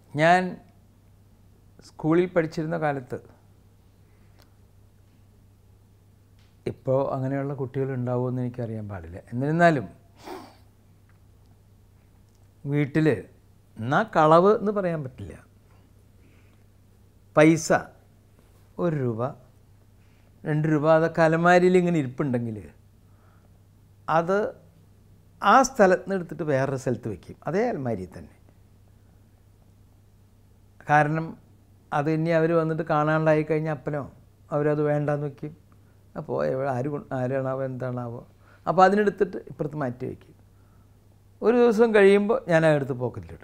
ഞാൻ സ്കൂളിൽ പഠിച്ചിരുന്ന കാലത്ത് ഇപ്പോൾ അങ്ങനെയുള്ള കുട്ടികൾ ഉണ്ടാവുമെന്ന് എനിക്കറിയാൻ പാടില്ല എന്നിരുന്നാലും വീട്ടിൽ എന്നാ കളവ് എന്ന് പറയാൻ പറ്റില്ല പൈസ ഒരു രൂപ രണ്ട് രൂപ അതൊക്കെ അലമാരിയിൽ ഇങ്ങനെ ഇരിപ്പുണ്ടെങ്കിൽ അത് ആ സ്ഥലത്ത് നിന്ന് എടുത്തിട്ട് വേറൊരു സ്ഥലത്ത് വയ്ക്കും അതേ അലമാരിയിൽ തന്നെ കാരണം അത് ഇനി അവർ വന്നിട്ട് കാണാണ്ടായി കഴിഞ്ഞാൽ അപ്പനോ അവരത് വേണ്ടാന്ന് വയ്ക്കും അപ്പോൾ എവിടെ ആര് കൊ- ആരാണാവോ എന്താണാവോ അപ്പോൾ അതിനെടുത്തിട്ട് ഇപ്പുറത്ത് മാറ്റി വയ്ക്കും ഒരു ദിവസം കഴിയുമ്പോൾ ഞാൻ അതെടുത്ത് പോക്കറ്റിലിടും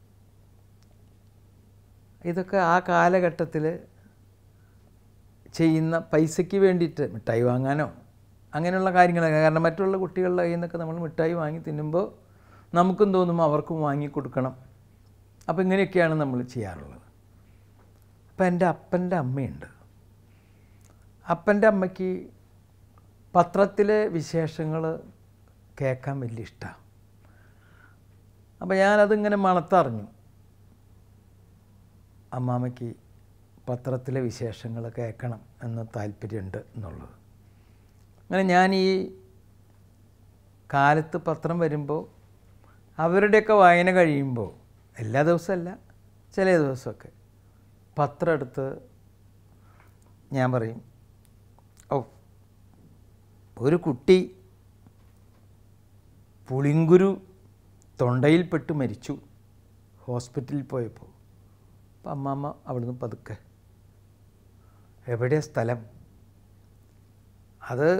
ഇതൊക്കെ ആ കാലഘട്ടത്തിൽ ചെയ്യുന്ന പൈസയ്ക്ക് വേണ്ടിയിട്ട് മിഠായി വാങ്ങാനോ അങ്ങനെയുള്ള കാര്യങ്ങളൊക്കെ കാരണം മറ്റുള്ള കുട്ടികളുടെ കയ്യിൽ നിന്നൊക്കെ നമ്മൾ മിഠായി വാങ്ങി തിന്നുമ്പോൾ നമുക്കും തോന്നും അവർക്കും വാങ്ങി കൊടുക്കണം അപ്പോൾ ഇങ്ങനെയൊക്കെയാണ് നമ്മൾ ചെയ്യാറുള്ളത് അപ്പം എൻ്റെ അപ്പൻ്റെ അമ്മയുണ്ട് അപ്പൻ്റെ അമ്മയ്ക്ക് പത്രത്തിലെ വിശേഷങ്ങൾ കേൾക്കാൻ വലിയ ഇഷ്ടമാണ് അപ്പോൾ ഞാനതിങ്ങനെ മണത്തറിഞ്ഞു അമ്മാമ്മയ്ക്ക് പത്രത്തിലെ വിശേഷങ്ങൾ കേൾക്കണം എന്ന് താല്പര്യമുണ്ട് എന്നുള്ളത് അങ്ങനെ ഞാൻ ഈ കാലത്ത് പത്രം വരുമ്പോൾ അവരുടെയൊക്കെ വായന കഴിയുമ്പോൾ എല്ലാ ദിവസമല്ല ചില ദിവസമൊക്കെ പത്രം എടുത്ത് ഞാൻ പറയും ഓ ഒരു കുട്ടി പുളിങ്കുരു തൊണ്ടയിൽപ്പെട്ട് മരിച്ചു ഹോസ്പിറ്റലിൽ പോയപ്പോൾ അപ്പം അമ്മാമ്മ അവിടുന്ന് പതുക്കെ എവിടെയാ സ്ഥലം അത്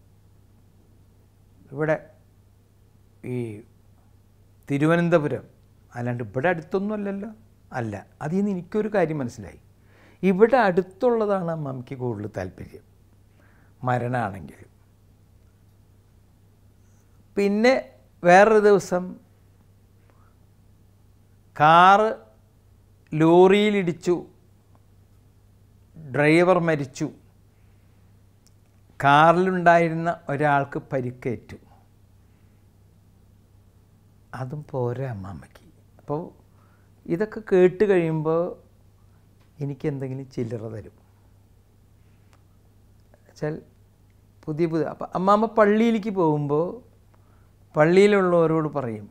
ഇവിടെ ഈ തിരുവനന്തപുരം അല്ലാണ്ട് ഇവിടെ അടുത്തൊന്നും അല്ലല്ലോ അല്ല അതിൽ നിന്ന് എനിക്കൊരു കാര്യം മനസ്സിലായി ഇവിടെ അടുത്തുള്ളതാണ് അമ്മമ്മയ്ക്ക് കൂടുതൽ താല്പര്യം മരണമാണെങ്കിൽ പിന്നെ വേറൊരു ദിവസം കാറ് ലോറിയിലിടിച്ചു ഡ്രൈവർ മരിച്ചു കാറിലുണ്ടായിരുന്ന ഒരാൾക്ക് പരിക്കേറ്റു അതും പോരാ അമ്മാമ്മയ്ക്ക് അപ്പോൾ ഇതൊക്കെ കേട്ട് കഴിയുമ്പോൾ എനിക്ക് എന്തെങ്കിലും ചില്ലറ തരും വെച്ചാൽ പുതിയ പുതിയ അപ്പം അമ്മാമ്മ പള്ളിയിലേക്ക് പോകുമ്പോൾ പള്ളിയിലുള്ളവരോട് പറയും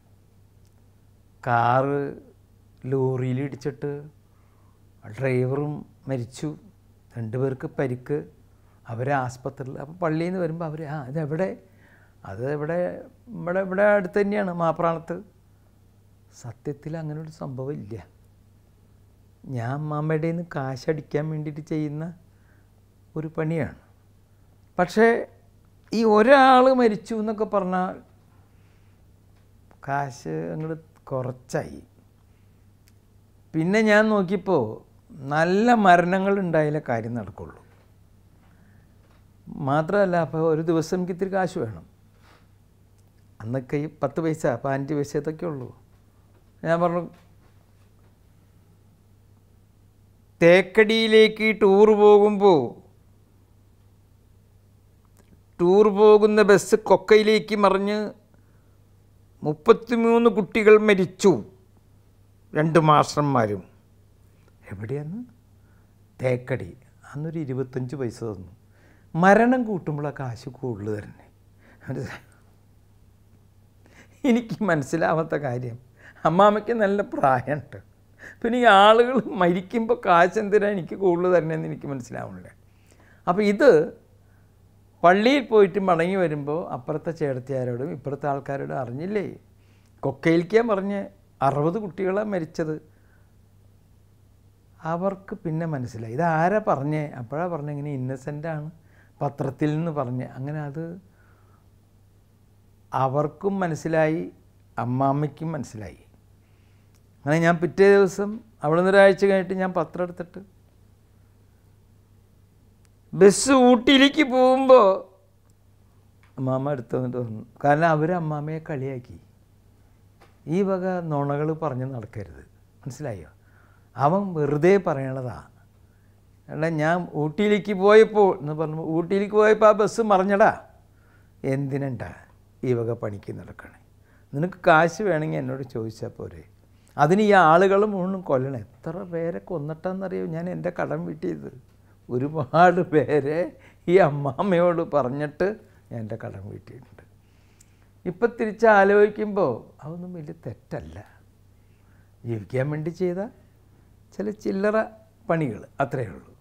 കാറ് ലോറിയിൽ ഇടിച്ചിട്ട് ഡ്രൈവറും മരിച്ചു രണ്ടുപേർക്ക് പരിക്ക് അവർ ആസ്പത്രിയിൽ അപ്പോൾ പള്ളിയിൽ നിന്ന് വരുമ്പോൾ അവർ ആ ഇതെവിടെ അത് ഇവിടെ ഇവിടെ ഇവിടെ അടുത്ത് തന്നെയാണ് മാപ്രാണത്ത് സത്യത്തിൽ അങ്ങനെ ഒരു സംഭവം ഇല്ല ഞാൻ അമ്മാമ്മയുടെ നിന്ന് കാശടിക്കാൻ വേണ്ടിയിട്ട് ചെയ്യുന്ന ഒരു പണിയാണ് പക്ഷേ ഈ ഒരാൾ മരിച്ചു എന്നൊക്കെ പറഞ്ഞാൽ കാശ് അങ്ങോട്ട് കുറച്ചായി പിന്നെ ഞാൻ നോക്കിയപ്പോൾ നല്ല മരണങ്ങൾ ഉണ്ടായാലേ കാര്യം നടക്കുള്ളൂ മാത്രമല്ല അപ്പോൾ ഒരു ദിവസം എനിക്ക് ഇത്തിരി കാശ് വേണം അന്നൊക്കെ ഈ പത്ത് പൈസ പതിനഞ്ച് പൈസ ഇതൊക്കെ ഉള്ളൂ ഞാൻ പറഞ്ഞു തേക്കടിയിലേക്ക് ടൂർ പോകുമ്പോൾ ടൂർ പോകുന്ന ബസ് കൊക്കയിലേക്ക് മറിഞ്ഞ് മുപ്പത്തിമൂന്ന് കുട്ടികൾ മരിച്ചു രണ്ട് മാസ്റ്റർമാരും എവിടെയാണ് തേക്കടി അന്നൊരു ഇരുപത്തഞ്ച് പൈസ തന്നു മരണം കൂട്ടുമ്പോഴാണ് കാശ് കൂടുതൽ തരണേ മനസ്സിലായോ? എനിക്ക് മനസ്സിലാവാത്ത കാര്യം അമ്മാമ്മയ്ക്ക് നല്ല പ്രായമുണ്ട് പിന്നെ ഈ ആളുകൾ മരിക്കുമ്പോൾ കാശ് എന്തിനാ എനിക്ക് കൂടുതൽ തരണമെന്ന് എനിക്ക് മനസ്സിലാവണില്ല അപ്പോൾ ഇത് പള്ളിയിൽ പോയിട്ട് മടങ്ങി വരുമ്പോൾ അപ്പുറത്തെ ചേട്ടത്തിയാരോടും ഇപ്പുറത്തെ ആൾക്കാരോടും അറിഞ്ഞില്ലേ കൊക്കയിലേക്കാണ് പറഞ്ഞ് അറുപത് കുട്ടികളാണ് മരിച്ചത് അവർക്ക് പിന്നെ മനസ്സിലായി ഇത് ആരാ പറഞ്ഞേ അപ്പോഴാണ് പറഞ്ഞ ഇങ്ങനെ ഇന്നസെൻ്റാണ് പത്രത്തിൽ നിന്ന് പറഞ്ഞ് അങ്ങനെ അത് അവർക്കും മനസ്സിലായി അമ്മാമ്മയ്ക്കും മനസ്സിലായി അങ്ങനെ ഞാൻ പിറ്റേ ദിവസം അവിടെ നിന്ന് ഒരാഴ്ച കഴിഞ്ഞിട്ട് ഞാൻ പത്രം എടുത്തിട്ട് ബസ് ഊട്ടിയിലേക്ക് പോകുമ്പോൾ അമ്മാമ്മ എടുത്തു വന്നിട്ട് പറഞ്ഞു കാരണം അവർ അമ്മാമ്മയെ കളിയാക്കി ഈ വക നുണകൾ പറഞ്ഞ് നടക്കരുത് മനസ്സിലായോ അവൻ വെറുതെ പറയണതാ എടാ ഞാൻ ഊട്ടിയിലേക്ക് പോയപ്പോൾ എന്ന് പറഞ്ഞു ഊട്ടിയിലേക്ക് പോയപ്പോൾ ആ ബസ് മറിഞ്ഞടാ എന്തിനണ്ടാ ഈ വക പണിക്ക് നടക്കണേ നിനക്ക് കാശ് വേണമെങ്കിൽ എന്നോട് ചോദിച്ചാൽ പോരെ അതിന് ഈ ആളുകൾ മുഴുവൻ കൊല്ലണം എത്ര പേരെ കൊന്നിട്ടെന്നറിയോ ഞാൻ എൻ്റെ കടം വീട്ടിയത് ഒരുപാട് പേരെ ഈ അമ്മാമ്മയോട് പറഞ്ഞിട്ട് ഞാൻ എൻ്റെ കടം വീട്ടിയിട്ടുണ്ട് ഇപ്പം തിരിച്ച് ആലോചിക്കുമ്പോൾ അതൊന്നും വലിയ തെറ്റല്ല ജീവിക്കാൻ വേണ്ടി ചെയ്ത ചില ചില്ലറ പണികൾ അത്രയേ ഉള്ളൂ